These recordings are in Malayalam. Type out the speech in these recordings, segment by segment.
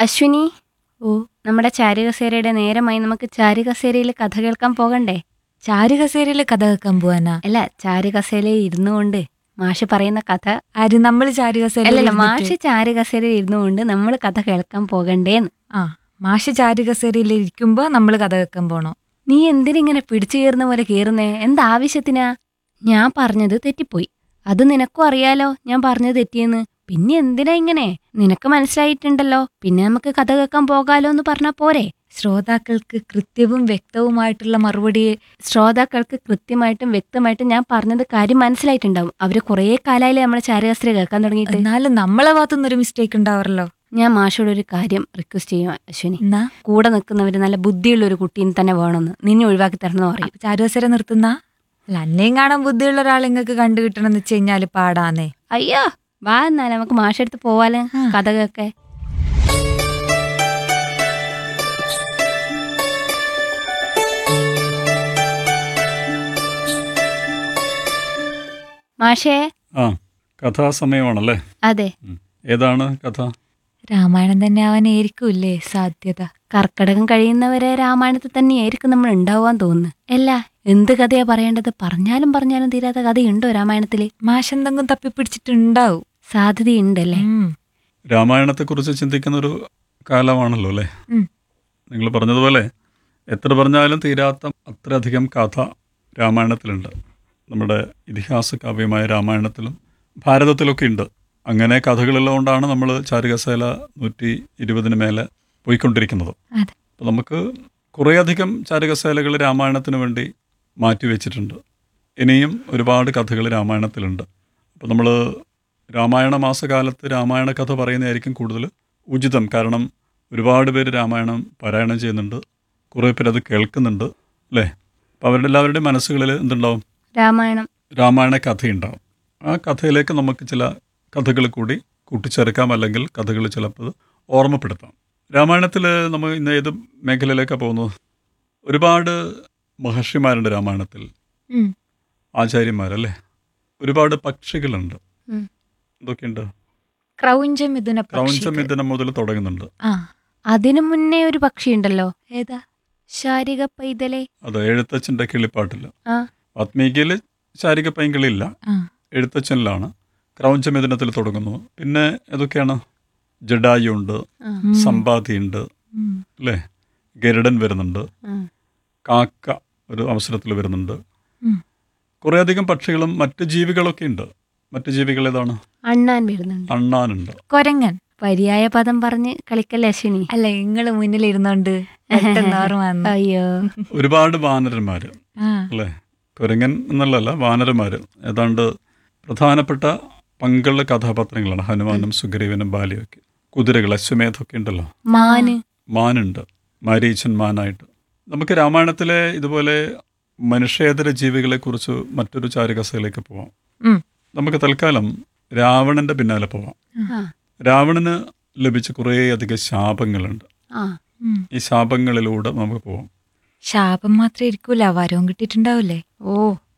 അശ്വിനി ഓ നമ്മുടെ ചാരുകസേരയുടെ നേരമായി നമുക്ക് ചാരുകസേരയിൽ കഥ കേൾക്കാൻ പോകണ്ടേ ചാരുകസേരയില് കഥ കേൾക്കാൻ പോവാനാ അല്ല ചാരുകസേരയിൽ ഇരുന്നു കൊണ്ട് മാഷ് പറയുന്ന കഥ ആര് നമ്മള് ചാരുകസേര അല്ലല്ല മാഷ് ചാരുകസേരയിൽ ഇരുന്നു കൊണ്ട് നമ്മൾ കഥ കേൾക്കാൻ പോകണ്ടേന്ന് ആ മാഷ് ചാരുകസേരയിൽ ഇരിക്കുമ്പോ നമ്മള് കഥ കേൾക്കാൻ പോണോ നീ എന്തിനിങ്ങനെ പിടിച്ചു കയറുന്ന പോലെ കയറുന്നേ എന്താവശ്യത്തിനാ ഞാൻ പറഞ്ഞത് തെറ്റിപ്പോയി അത് നിനക്കും അറിയാലോ ഞാൻ പറഞ്ഞത് തെറ്റിയെന്ന് പിന്നെ എന്തിനാ ഇങ്ങനെ നിനക്ക് മനസ്സിലായിട്ടുണ്ടല്ലോ പിന്നെ നമുക്ക് കഥ കേൾക്കാൻ പോകാലോ എന്ന് പറഞ്ഞാ പോരെ ശ്രോതാക്കൾക്ക് കൃത്യവും വ്യക്തവുമായിട്ടുള്ള മറുപടി ശ്രോതാക്കൾക്ക് കൃത്യമായിട്ടും വ്യക്തമായിട്ടും ഞാൻ പറഞ്ഞത് കാര്യം മനസ്സിലായിട്ടുണ്ടാവും അവര് കുറേ കാലായില്ലേ നമ്മളെ ചാരകസ്ത്രീ കേൾക്കാൻ തുടങ്ങിയിട്ട് എന്നാലും നമ്മളെ ഭാഗത്തുനിന്ന് ഒരു മിസ്റ്റേക്ക് ഉണ്ടാവാറല്ലോ ഞാൻ മാഷോട് ഒരു കാര്യം റിക്വസ്റ്റ് ചെയ്യും അശ്വിനി എന്നാ കൂടെ നിൽക്കുന്നവര് നല്ല ബുദ്ധിയുള്ള ഒരു കുട്ടീനെ തന്നെ വേണമെന്ന് നിന്നെ ഒഴിവാക്കി തരണമെന്ന് പറയും അപ്പൊ ചാരുകസേര നിർത്തുന്ന അല്ല അന്നേം കാണാൻ ബുദ്ധിയുള്ള ഒരാൾ നിങ്ങൾക്ക് കണ്ടു കിട്ടണമെന്ന് വെച്ച് കഴിഞ്ഞാല് പാടാന്നേ അയ്യോ വാ എന്നാലും നമുക്ക് മാഷെടുത്ത് പോവാലോ ആ. കഥ കേക്കെ മാഷേ ആ കഥാസമയമാണല്ലേ അതെ ഉം. ഏതാണ് കഥ രാമായണം തന്നെ ആവാനായിരിക്കൂല്ലേ സാധ്യത കർക്കടകം കഴിയുന്നവരെ രാമായണത്തിൽ തന്നെയായിരിക്കും നമ്മൾ ഉണ്ടാവാൻ തോന്നുന്നു അല്ല എന്ത് കഥയാ പറയേണ്ടത് പറഞ്ഞാലും പറഞ്ഞാലും തീരാത്ത കഥയുണ്ടോ രാമായണത്തില് മാഷെന്തെങ്കിലും തപ്പിപ്പിടിച്ചിട്ടുണ്ടാവും സാധ്യതയുണ്ടല്ലേ ഉം. രാമായണത്തെക്കുറിച്ച് ചിന്തിക്കുന്ന ഒരു കാലമാണല്ലോ അല്ലേ ഉം. നിങ്ങൾ പറഞ്ഞതുപോലെ എത്ര പറഞ്ഞാലും തീരാത്ത അത്രയധികം കഥ രാമായണത്തിലുണ്ട് നമ്മുടെ ഇതിഹാസ കാവ്യമായ രാമായണത്തിലും ഭാരതത്തിലൊക്കെ ഉണ്ട് അങ്ങനെ കഥകളുള്ളത് കൊണ്ടാണ് നമ്മൾ ചാരുകസേല നൂറ്റി ഇരുപതിന് മേലെ പോയിക്കൊണ്ടിരിക്കുന്നത് അതെ. അപ്പോൾ നമുക്ക് കുറേയധികം ചാരുകസേലകൾ രാമായണത്തിന് വേണ്ടി മാറ്റിവെച്ചിട്ടുണ്ട് ഇനിയും ഒരുപാട് കഥകൾ രാമായണത്തിലുണ്ട് അപ്പോൾ നമ്മൾ രാമായണ മാസകാലത്ത് രാമായണ കഥ പറയുന്നതായിരിക്കും കൂടുതൽ ഉചിതം കാരണം ഒരുപാട് പേര് രാമായണം പാരായണം ചെയ്യുന്നുണ്ട് കുറേ പേര് അത് കേൾക്കുന്നുണ്ട് അല്ലേ അപ്പോൾ അവരുടെ എല്ലാവരുടെയും മനസ്സുകളിൽ എന്തുണ്ടാവും രാമായണം രാമായണ കഥയുണ്ടാവും ആ കഥയിലേക്ക് നമുക്ക് ചില കഥകൾ കൂടി കൂട്ടിച്ചേർക്കാം അല്ലെങ്കിൽ കഥകൾ ചിലപ്പോൾ ഓർമ്മപ്പെടുത്താം രാമായണത്തിൽ നമ്മൾ ഇന്ന് ഏത് മേഖലയിലേക്കാണ് പോകുന്നത് ഒരുപാട് മഹർഷിമാരുണ്ട് രാമായണത്തിൽ ഉം. ആചാര്യന്മാരല്ലേ ഒരുപാട് പക്ഷികളുണ്ട് ഉം. എന്തൊക്കെയുണ്ട് ക്രൗഞ്ച മിഥുന ക്രൗഞ്ചമിഥുനം മുതൽ തുടങ്ങുന്നുണ്ട് ആ അതിനു മുന്നേ ഒരു പക്ഷിയുണ്ടല്ലോ ഏതാ ശാരിക പൈതലെ അത് എഴുത്തച്ഛൻ്റെ കിളിപ്പാട്ടില്ല ആ ആത്മീയയിൽ ശാരിക പൈങ്കിളിയില്ല ആ എഴുത്തച്ഛനിലാണ് ക്രൗഞ്ചമിഥുനത്തിൽ തുടങ്ങുന്നു പിന്നെ ഏതൊക്കെയാണ് ജഡായു ഉണ്ട് ആ, ഉം. സമ്പാദിയുണ്ട് ഉം. അല്ലേ ഗരുഡൻ വരുന്നുണ്ട് ആ. കാക്ക ഒരു അവസരത്തിൽ വരുന്നുണ്ട് ഉം. കുറേയധികം പക്ഷികളും മറ്റ് ജീവികളൊക്കെ ഉണ്ട് മറ്റ് ജീവികൾ ഏതാണ് അണ്ണാൻ വരുന്നുണ്ട് അണ്ണാനുണ്ട് കൊരങ്ങൻ പര്യായ പദം പറഞ്ഞ് കളിക്കല്ലേ അശ്വിനി അല്ല നിങ്ങള് മുന്നിലിരുന്നോണ്ട് പെട്ടെന്ന് ഓർമ്മ വന്നു അയ്യോ ഒരുപാട് വാനരന്മാർ ആ അല്ലേ കുരങ്ങൻ എന്നുള്ളതല്ല വാനരന്മാർ ഏതാണ്ട് പ്രധാനപ്പെട്ട പങ്കുള്ള കഥാപാത്രങ്ങളാണ് ഹനുമാനും സുഗ്രീവനും ബാലിയൊക്കെ കുതിരകൾ അശ്വമേധമൊക്കെ ഉണ്ടല്ലോ മാന് മാനുണ്ട് മാരീച്ചൻ മാനായിട്ട് നമുക്ക് രാമായണത്തിലെ ഇതുപോലെ മനുഷ്യേതര ജീവികളെക്കുറിച്ച് മറ്റൊരു ചാരുകസയിലേക്ക് പോവാം ഉം. നമുക്ക് തൽക്കാലം രാവണന്റെ പിന്നാലെ പോവാം ആ രാവണന് ലഭിച്ച കുറേയധികം ശാപങ്ങളുണ്ട് ആ ഉം. ഈ ശാപങ്ങളിലൂടെ നമുക്ക് പോവാം ശാപം മാത്രമേ ഇരിക്കൂല വരവും കിട്ടിയിട്ടുണ്ടാവില്ലേ ഓ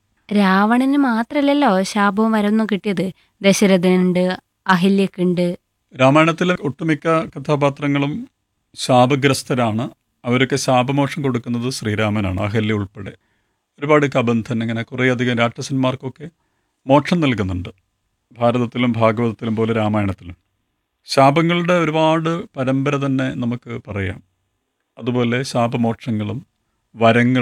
രാവണന് മാത്രല്ലല്ലോ ശാപവും വരൊന്നും കിട്ടിയത് ദശരഥനുണ്ട് അഹില്യക്കുണ്ട് രാമായണത്തിലെ ഒട്ടുമിക്ക കഥാപാത്രങ്ങളും ശാപഗ്രസ്തരാണ് അവരൊക്കെ ശാപമോക്ഷം കൊടുക്കുന്നത് ശ്രീരാമനാണ് അഹല്യ ഉൾപ്പെടെ ഒരുപാട് കബന്ധൻ ഇങ്ങനെ കുറേയധികം രാക്ഷസന്മാർക്കൊക്കെ മോക്ഷം നൽകുന്നുണ്ട് ഭാരതത്തിലും ഭാഗവതത്തിലും പോലെ രാമായണത്തിലും ശാപങ്ങളുടെ ഒരുപാട് പരമ്പര തന്നെ നമുക്ക് പറയാം അതുപോലെ ശാപമോക്ഷങ്ങളും വരങ്ങൾ